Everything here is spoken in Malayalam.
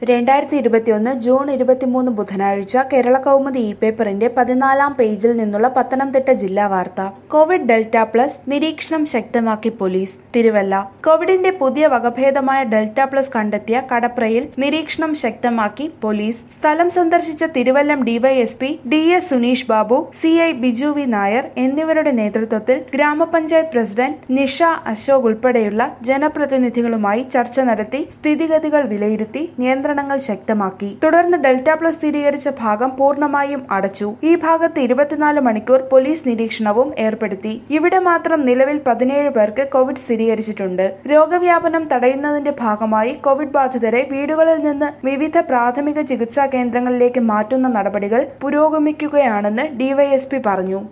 രണ്ടായിരത്തി ഇരുപത്തിയൊന്ന് ജൂൺ ഇരുപത്തിമൂന്ന് ബുധനാഴ്ച കേരള കൗമുദി ഇ പേപ്പറിന്റെ പതിനാലാം പേജിൽ നിന്നുള്ള പത്തനംതിട്ട ജില്ലാ വാർത്ത കോവിഡ് ഡെൽറ്റ പ്ലസ് നിരീക്ഷണം ശക്തമാക്കി പോലീസ് തിരുവല്ല കോവിഡിന്റെ പുതിയ വകഭേദമായ ഡെൽറ്റ പ്ലസ് കണ്ടെത്തിയ കടപ്രയിൽ നിരീക്ഷണം ശക്തമാക്കി പോലീസ് സ്ഥലം സന്ദർശിച്ച Thiruvallam DYSP D S Suneesh Babu C I Biju V Nair എന്നിവരുടെ നേതൃത്വത്തിൽ ഗ്രാമപഞ്ചായത്ത് പ്രസിഡന്റ് നിഷ അശോക് ഉൾപ്പെടെയുള്ള ജനപ്രതിനിധികളുമായി ചർച്ച നടത്തി സ്ഥിതിഗതികൾ വിലയിരുത്തി നിയന്ത്രണങ്ങൾ ശക്തമാക്കി തുടർന്ന് ഡെൽറ്റ പ്ലസ് സ്ഥിരീകരിച്ച ഭാഗം പൂർണ്ണമായും അടച്ചു ഈ ഭാഗത്ത് ഇരുപത്തിനാല് മണിക്കൂർ പോലീസ് നിരീക്ഷണവും ഏർപ്പെടുത്തി ഇവിടെ മാത്രം നിലവിൽ പതിനേഴ് പേർക്ക് കോവിഡ് സ്ഥിരീകരിച്ചിട്ടുണ്ട് രോഗവ്യാപനം തടയുന്നതിന്റെ ഭാഗമായി കോവിഡ് ബാധിതരെ വീടുകളിൽ നിന്ന് വിവിധ പ്രാഥമിക ചികിത്സാ കേന്ദ്രങ്ങളിലേക്ക് മാറ്റുന്ന നടപടികൾ പുരോഗമിക്കുകയാണെന്ന് ഡിവൈഎസ്പി പറഞ്ഞു